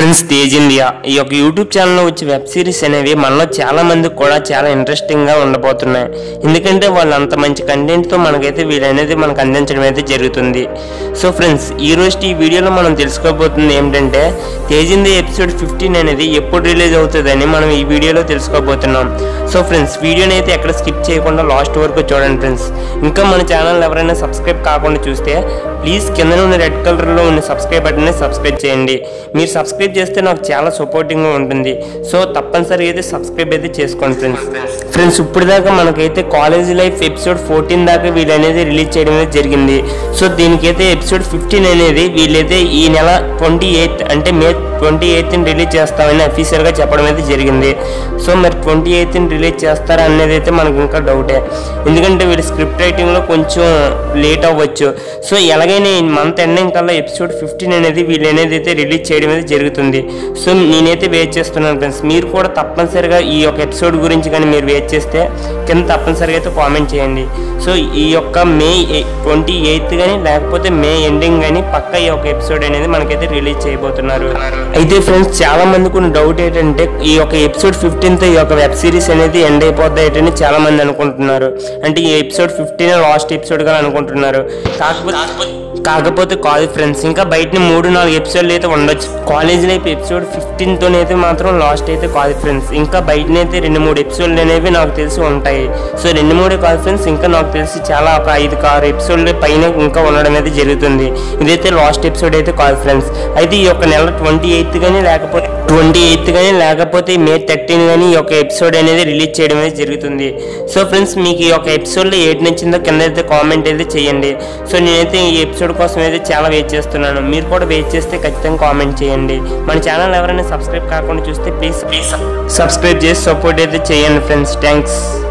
friends Tej India ఈ యొక్క YouTube ఛానల్లో వచ్చే వెబ్ సిరీస్ అనేవి మనలో చాలా మందికి కూడా చాలా ఇంట్రెస్టింగ్ గా ఉండబోతున్నాయి ఎందుకంటే వాళ్ళు అంత మంచి కంటెంట్ తో మనకైతే వీలనేది మనకు అందించడం అయితే జరుగుతుంది సో ఫ్రెండ్స్ ఈ రోజు ఈ వీడియోలో మనం తెలుసుకోబోతుంది ఏమిటంటే తేజ్ ఇండియా ఎపిసోడ్ ఫిఫ్టీన్ అనేది ఎప్పుడు రిలీజ్ అవుతుందని మనం ఈ వీడియోలో తెలుసుకోబోతున్నాం సో ఫ్రెండ్స్ వీడియోని అయితే ఎక్కడ స్కిప్ చేయకుండా లాస్ట్ వరకు చూడండి ఫ్రెండ్స్ ఇంకా మన ఛానల్ ఎవరైనా సబ్స్క్రైబ్ కాకుండా చూస్తే ప్లీజ్ కింద ఉన్న రెడ్ కలర్లో ఉన్న సబ్స్క్రైబ్ బటన్ని సబ్స్క్రైబ్ చేయండి మీరు సబ్స్క్రైబ్ చేస్తే నాకు చాలా సపోర్టింగ్గా ఉంటుంది సో తప్పనిసరిగా అయితే సబ్స్క్రైబ్ అయితే చేసుకోండి ఫ్రెండ్స్ ఫ్రెండ్స్ ఇప్పుడు దాకా మనకైతే కాలేజ్ లైఫ్ ఎపిసోడ్ ఫోర్టీన్ దాకా వీళ్ళు అనేది రిలీజ్ చేయడం అనేది జరిగింది సో దీనికైతే ఎపిసోడ్ ఫిఫ్టీన్ అనేది వీళ్ళైతే ఈ నెల ట్వంటీ ఎయిత్ అంటే మే ట్వంటీ ఎయిత్ని రిలీజ్ చేస్తామని అఫీషియల్గా చెప్పడం అయితే జరిగింది సో మరి ట్వంటీ ఎయిత్ని రిలీజ్ చేస్తారా అనేది అయితే మనకు ఇంకా డౌటే ఎందుకంటే వీళ్ళు స్క్రిప్ట్ రైటింగ్లో కొంచెం లేట్ అవ్వచ్చు సో ఎలాగైనా ఈ మంత్ ఎండింగ్ కల్లా ఎపిసోడ్ ఫిఫ్టీన్ అనేది వీళ్ళు అనేది అయితే రిలీజ్ చేయడం అయితే జరుగుతుంది సో నేనైతే వెయిట్ చేస్తున్నాను ఫ్రెండ్స్ మీరు కూడా తప్పనిసరిగా ఈ యొక్క ఎపిసోడ్ గురించి కానీ మీరు వెయిట్ చేస్తే కింద తప్పనిసరిగా అయితే కామెంట్ చేయండి సో ఈ యొక్క మే ట్వంటీ ఎయిత్ కానీ లేకపోతే మే ఎండింగ్ కానీ పక్క ఈ యొక్క ఎపిసోడ్ అనేది మనకైతే రిలీజ్ చేయబోతున్నారు అయితే ఫ్రెండ్స్ చాలా మందికి ఉన్న డౌట్ ఏంటంటే ఈ యొక్క ఎపిసోడ్ ఫిఫ్టీన్త్ ఈ యొక్క వెబ్ సిరీస్ అనేది ఎండ్ అయిపోద్ది చాలా మంది అనుకుంటున్నారు అంటే ఈ ఎపిసోడ్ ఫిఫ్టీన్ లాస్ట్ ఎపిసోడ్ గా అనుకుంటున్నారు కాకపోతే కాకపోతే కాదు ఫ్రెండ్స్ ఇంకా బయట మూడు నాలుగు ఎపిసోడ్లు అయితే ఉండొచ్చు కాలేజ్ లైఫ్ ఎపిసోడ్ ఫిఫ్టీన్ అయితే మాత్రం లాస్ట్ అయితే కాదు ఫ్రెండ్స్ ఇంకా బయటనైతే రెండు మూడు ఎపిసోడ్లు అనేవి నాకు తెలిసి ఉంటాయి సో రెండు మూడు కాదు ఫ్రెండ్స్ ఇంకా నాకు తెలిసి చాలా ఒక ఐదు ఆరు ఎపిసోడ్ల పైన ఇంకా ఉండడం అయితే జరుగుతుంది ఇదైతే లాస్ట్ ఎపిసోడ్ అయితే కాదు ఫ్రెండ్స్ అయితే ఈ యొక్క నెల ట్వంటీ ఎయిత్ కానీ లేకపోతే ట్వంటీ ఎయిత్ కానీ లేకపోతే మే థర్టీన్ కానీ ఈ యొక్క ఎపిసోడ్ అనేది రిలీజ్ చేయడం అనేది జరుగుతుంది సో ఫ్రెండ్స్ మీకు ఈ యొక్క ఎపిసోడ్లో ఏటి నచ్చిందో కింద అయితే కామెంట్ అయితే చేయండి సో నేనైతే ఈ ఎపిసోడ్ కోసం అయితే చాలా వెయిట్ చేస్తున్నాను మీరు కూడా వెయిట్ చేస్తే ఖచ్చితంగా కామెంట్ చేయండి మన ఛానల్ ఎవరైనా సబ్స్క్రైబ్ కాకుండా చూస్తే ప్లీజ్ ప్లీజ్ సబ్స్క్రైబ్ చేసి సపోర్ట్ అయితే చేయండి ఫ్రెండ్స్ థ్యాంక్స్